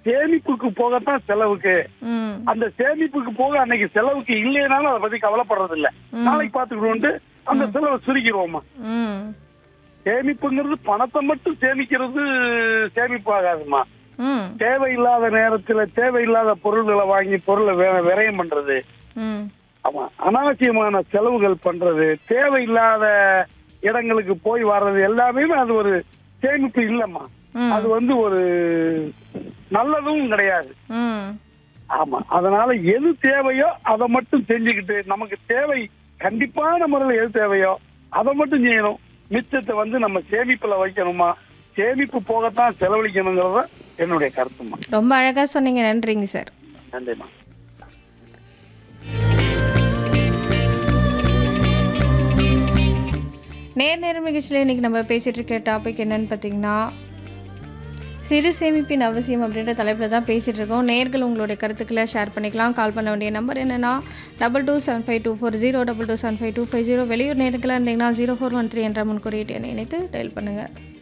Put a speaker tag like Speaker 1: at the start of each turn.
Speaker 1: சேமிப்புக்கு போகத்தான் செலவுக்கு
Speaker 2: ம்
Speaker 1: அந்த சேமிப்புக்கு போக அன்னைக்கு செலவுக்கு இல்லைனாலும் அதை பத்தி கவலைப்படுறது இல்ல நாளைக்கு பாத்துக்கிட்டு அந்த செலவை சுருக்கிடுவோமா
Speaker 2: ம்
Speaker 1: சேமிப்புங்கிறது பணத்தை மட்டும் சேமிக்கிறது சேமிப்பு ஆகாதுமா
Speaker 2: ம்
Speaker 1: தேவையில்லாத நேரத்துல தேவையில்லாத பொருள்களை வாங்கி பொருளை வே- விரயம் பண்றது
Speaker 2: ம்
Speaker 1: ஆமா அனாவசியமான செலவுகள் பண்றது தேவையில்லாத இடங்களுக்கு போய் வர்றது எல்லாமே அது ஒரு சேமிப்பு இல்லம்மா
Speaker 2: ம்.
Speaker 1: அது வந்து ஒரு நல்லதும் கிடையாது
Speaker 2: ம்
Speaker 1: ஆமா அதனால எது தேவையோ அதை மட்டும் செஞ்சுக்கிட்டு நமக்கு தேவை கண்டிப்பான முறையில் எது தேவையோ அதை மட்டும் செய்யணும் மிச்சத்தை வந்து நம்ம சேமிப்புல வைக்கணுமா சேமிப்பு போகத்தான் செலவழிக்கணுங்கிறத என்னுடைய கருத்துமா
Speaker 2: ரொம்ப அழகாக சொன்னீங்க நன்றிங்க சார்
Speaker 1: நன்றிம்மா
Speaker 2: நேர் நேரம் நிகழ்ச்சியில் இன்றைக்கி நம்ம பேசிகிட்டு இருக்க டாபிக் என்னன்னு பார்த்தீங்கன்னா சிறு சேமிப்பின் அவசியம் அப்படின்ற தலைப்பில் தான் பேசிகிட்டு இருக்கோம் நேர்கள் உங்களுடைய கருத்துக்களை ஷேர் பண்ணிக்கலாம் கால் பண்ண வேண்டிய நம்பர் என்னென்னா double two seven five two four zero double two seven five two five zero வெளியூர் நேரத்தில் இருந்தீங்கன்னா ஜீரோ ஃபோர் ஒன் த்ரீ என்ற முன்குறியீட்டு எண்ணை இணைத்து டயல் பண்ணுங்கள்